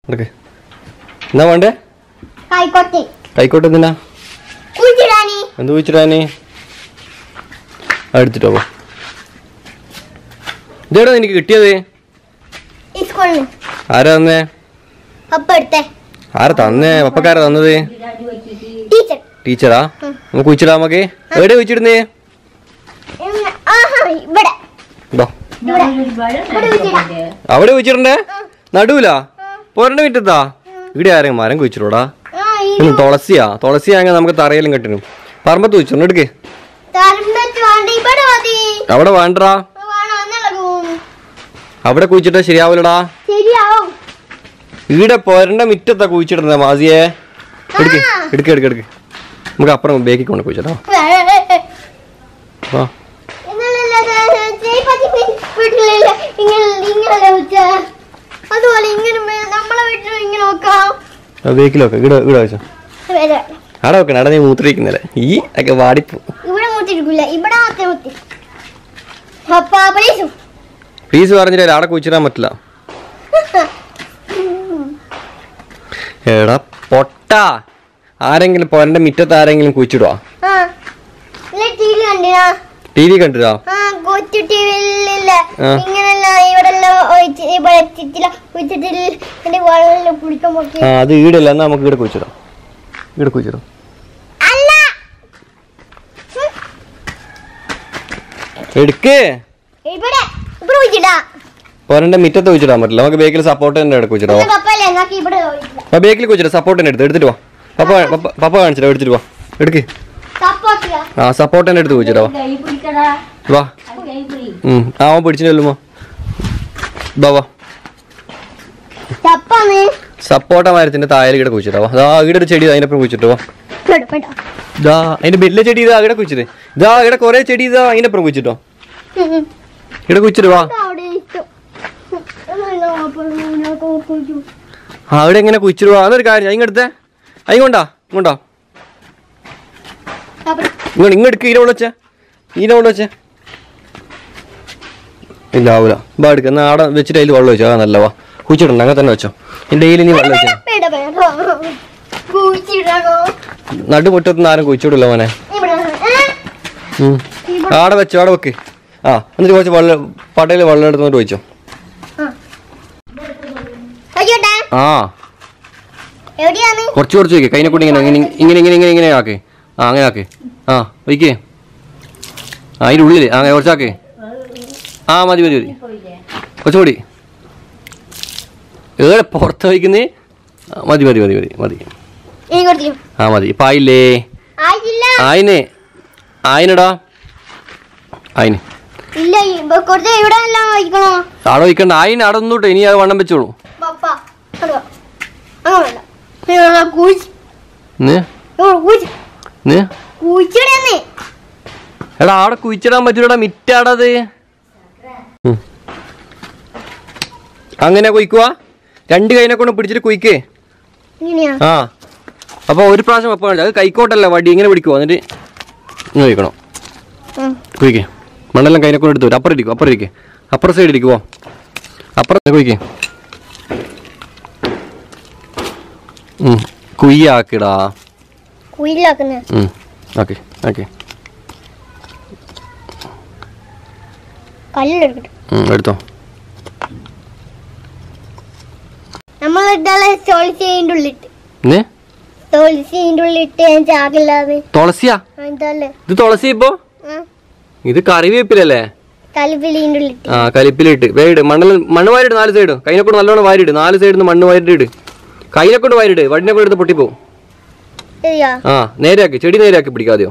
എടുക്ക് എന്നാ വേണ്ടേ ആയിക്കോട്ടെ കൈക്കോട്ടെ എന്തിനാ കുഴിച്ചിടാനി എന്ത് ചോദിച്ചിട്ടാന് എടുത്തിട്ടോ പോ ഇതേടാ എനിക്ക് കിട്ടിയത് ഈ സ്കൂളിന് ആരാ തന്നേ അപ്പ എടുത്തേ ആരാ തന്നേ പപ്പക്കാരാ തന്നത് ടീച്ചർ ടീച്ചറാ നമുക്ക് കുഴിച്ചിടാ നമുക്ക് എവിടെ കുഴിച്ചിടുന്നേ ഉം, ആഹാ ഇവിടെ ഇതോ ഇവിടെ ഇവിടെ കുഴിച്ചിടാം അവിടെ കുഴിച്ചിടണ്ടേ നടുവിലാ പോരണ്ട മിറ്റത്താ ഇവിടെ ആരെങ്കിലും മരം കുഴിച്ചിടൂടാ ആ ഈ ഉം, തുളസിയാ തുളസി ആണെങ്കിൽ നമുക്ക് തറയിലും കെട്ടിനും പറമ്പത്ത് കുഴിച്ചിടണം എടുക്ക് തലമ്പത്ത് വേണ്ട ഇവിടെ മതി അവിടെ വേണ്ടടാ വേണം എന്നിളകും അവിടെ കുഴിച്ചിട്ടാ ശരിയാവില്ലടാ ശരിയാവും ഇവിടെ പോരണ്ട മിറ്റത്താ കുഴിച്ചിടുന്നത് മാസിയെ എടുക്ക് എടുക്ക് എടുക്ക് എടുക്ക് നമുക്ക് അപ്പുറം ബേക്കിൽ കൊണ്ട് കുഴിച്ചിട്ടോ ആ അതുപോലെ ഇങ്ങനെ മേ- നമ്മളെ വീട്ടിൽ ഇങ്ങനെ നോക്കാം ആ ബേക്കിലൊക്കെ ഇവിടെ ഇവിടെ വെച്ചോ വരെ. അവിടെ വെക്കണം അവിടെ നീ മൂത്രിക്കുന്നില്ലേ ഈ ഒക്കെ വാടിപ്പോ ഇവിടെ മുത്തിരിക്കില്ല ഇവിടെ മാത്രമേ മുത്തി അപ്പാ പ്ലീസും ഫീസ് പറഞ്ഞില്ല അവിടെ കുഴിച്ചിടാൻ പറ്റില്ല എടാ പൊട്ട ആരെങ്കിലും പോരണ്ട മിറ്റത്ത് ആരെങ്കിലും കുഴിച്ചിടുവാ ആ ഇല്ല ടി വി കണ്ടിനാ ടി വി കണ്ടിരാ ആ കൊച്ചു ടി വിയിലില്ല ആ. ഇങ്ങനെല്ല ഇവിടെ എല്ലാം ഒഴിച്ച് ഇവിടെ ചിറ്റില കുഴിച്ചിട്ടില്ല എന്റെ വെള്ളം കുടിക്കാൻ പോക്കി ആ അത് ഈടില്ല എന്നാ നമുക്ക് ഇവിടെ കുഴിച്ചിടാം ഇവിടെ കുഴിച്ചിടാം അല്ല എടുക്ക് ഇവിടെ ഇവിടെ കുഴിച്ചിട്ടാ പോരണ്ട മിറ്റത്ത് കുഴിച്ചിടാൻ പറ്റില്ല നമുക്ക് ബേക്കിൽ സപ്പോർട്ട് തന്നെ ഇവിടെ കുഴിച്ചിടാം വാ. പപ്പല്ലേ എന്നാക്കി ഇവിടെ കുഴിച്ചില്ല ആ ബേക്കിൽ കുഴിച്ചിടാം സപ്പോർട്ട് തന്നെ എടുത്ത് എടുത്തിട്ട് വാ പപ്പ പപ്പ പപ്പ കാണിച്ചിട്ട് എടുത്തിട്ട് വാ എടുക്ക് സപ്പോർട്ടില്ല ആ സപ്പോർട്ട് തന്നെ എടുത്ത് കുഴിച്ചിടാ വാ കൈ പിടിക്കടാ വാ അത് കൈ പിടി ഉം ആ അവൻ പിടിച്ചിട്ട് ചെല്ലുമോ വാ വാ ചപ്പാന്ന് സപ്പോർട്ട മരത്തിന്റെ താഴെ ഇവിടെ കുഴിച്ചിട്ടാ വാ അതാ ഇവിടെ ഒരു ചെടി അതിനൊപ്പം കുഴിച്ചിട്ട് വാ പെട, പെട. ഇതാ അതിന്റെ വലിയ ചെടി ഇതാ ഇവിടെ കുഴിച്ചിട്ട് ഇതാ ഇവിടെ കുറെ ചെടി ഇതാ അതിനപ്പുറം കുഴിച്ചിട്ടോ ഉം, ഉം. ഇവിടെ കുഴിച്ചിട്ട് വാ അവിടെ ഇഷ്ടം ഞാൻ കുഴിച്ചു ആ അവിടെ എങ്ങനെ കുഴിച്ചിട്ട് വാ അതൊരു കാര്യം ഇങ്ങടുത്തെ അതിങ്ങോണ്ടാ ഇങ്ങോട്ടാ അവിടെ. ഇങ്ങോട്ട് ഇങ്ങോട്ട് ഈന വെച്ചേ ഈന വെച്ചേ ഇല്ല ആവൂല ബാ എടുക്ക എന്നാ അവിടെ വെച്ചിട്ട് അതിൽ വെള്ളം വെച്ചോ ആ നല്ല വാ കുഴിച്ചിട്ടുണ്ട് അങ്ങനെ തന്നെ വെച്ചോ എൻ്റെ ഡെയിലി നീ വെള്ളം വെച്ചോ പെട, പെട. കുഴിച്ചിടണോ നടുമുറ്റത്ത് നിന്ന് ആരും കുഴിച്ചിടില്ല മോനെ ഇവിടെ ഏ? ഉം. ആടെ വെച്ചോ ആടെ വെക്ക് ആ എന്നിട്ട് കുറച്ച് വെള്ളം പടയിൽ വെള്ളം എടുത്തോണ്ട് വെച്ചോ അയ്യോട്ടെ ആ എവിടെയാണ് കുറച്ച് കുറച്ച് വെക്ക് കൈനെ കൂടി ഇങ്ങനെ ഇങ്ങനെ ഇങ്ങനെ ഇങ്ങനെ ഇങ്ങനെ ഇങ്ങനെ ആക്ക് ആ അങ്ങനെ ആക്ക് ആ വയ്ക്കേ ആ അതിൻ്റെ ഉള്ളിൽ ആ അങ്ങനെ കുറച്ചാക്ക് ആ മതി മതി മതി കുറച്ചുകൂടി ഏടെ പുറത്ത് വയ്ക്കുന്നേ മതി മതി മതി മതി മതി ഇനി കൊടുത്തു ആ മതി ഇപ്പം ആയില്ലേ ആയില്ല ആയിന് ആയിനടാ ആയിന് ഇല്ല ഇപ്പൊ കുറച്ച് ഇവിടെ എല്ലാം വയ്ക്കണോ ആടെ വയ്ക്കണ്ട ആയിന് അവിടെ ഒന്നൂട്ടെ ഇനി അത് വണ്ണം വെച്ചോളൂ പപ്പ അതോ അങ്ങനെ വേണ്ട ഇവിടെ കുഴിച്ച് ഇന്ന് ഇവിടെ കുഴിച്ച് ഇന്ന് കുഴിച്ചിടന്നേ എടാ അവിടെ കുഴിച്ചിടാൻ പറ്റൂടാ മിറ്റാടത് അങ്ങനെ കുയിക്കുക രണ്ട് കൈനെ കൊണ്ട് പിടിച്ചിട്ട് കുയിക്കേ ഇങ്ങനെയാ ആ അപ്പോൾ ഒരു പ്രാവശ്യം വെപ്പം കാണിച്ചു അത് കൈക്കോട്ടല്ല വടി ഇങ്ങനെ പിടിക്കുവോ എന്നിട്ട് ഇങ്ങനെ വയ്ക്കണം ഉം. കുയിക്കേ മണ്ണെല്ലാം കൈനെ കൊണ്ട് എടുത്തു വരും അപ്പുറം ഇരിക്കും അപ്പുറം ഇരിക്കേ അപ്പുറം സൈഡ് ഇരിക്കുവോ അപ്പുറം കുയിക്കേ കുയ്യാക്കിടാ കുയിലാക്കുന്നേ ഓക്കെ ഓക്കെ കല്ലെടുക്കട്ടെ എടുത്തോ നമ്മൾ ഇട്ടാളെ തുളസിന്റെ ഉള്ളിട്ട് ഇന്ന് തുളസിന്റെ ഉള്ളിട്ട് ഞാൻ ചാകില്ലാതെ തുളസിയാ എന്താല്ലേ ഇത് തുളസി ഇപ്പോ ഇത് കറിവേപ്പിലല്ലേ കലിപ്പിലിന്റെ ഉള്ളിട്ട് ആ കലിപ്പിലിട്ട് വേട് മണ്ണിൽ മണ്ണ് വാരിട് നാല് സൈഡ് കൈനെ കൊണ്ട് നല്ലോണം വാരിട് നാല് സൈഡിൽ നിന്ന് മണ്ണ് വാരിട്ട് കൈനെ കൊണ്ട് വാരിട് വടിനെ കൊണ്ട് എടുത്ത് പൊട്ടിപ്പോ ശരിയാ ആ നേരെയാക്കി ചെടി നേരെയാക്കി പിടിക്കാതെയോ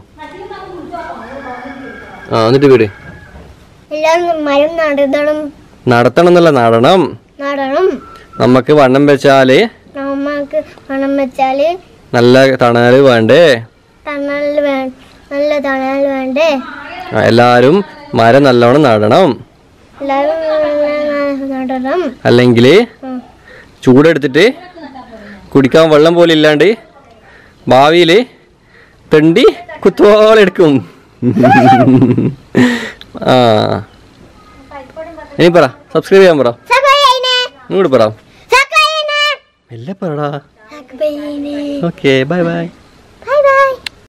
ആ എന്നിട്ട് വീട് എല്ലാവരും മരം നടണം നടത്തണം എന്നല്ല നടണം നടണം നമുക്ക് വണ്ണം വെച്ചാല് നമ്മക്ക് പണം വെച്ചാല് നല്ല തണല് വേണ്ടേ തണൽ വേ നല്ല തണൽ വേണ്ടേ ആ, എല്ലാരും മരം നല്ലോണം നടണം എല്ലാവരും നല്ല നടണം അല്ലെങ്കിൽ ഉം. ചൂടെടുത്തിട്ട് കുടിക്കാൻ വെള്ളം പോലും ഇല്ലാണ്ട് ഭാവിയിൽ തെണ്ടി കുത്തോളം എടുക്കും ആ ഇനി പറ സബ്സ്ക്രൈബ് ചെയ്യാൻ പറ സബ്സ്ക്രൈബ് ചെയ്യണേ. ഇങ്ങോട്ട് പറ സബ്സ്ക്രൈബ് ചെയ്യണേ. മെല്ലെ പറടാ ആക്ക് പെയ്യണേ ഓക്കെ ബൈ ബൈ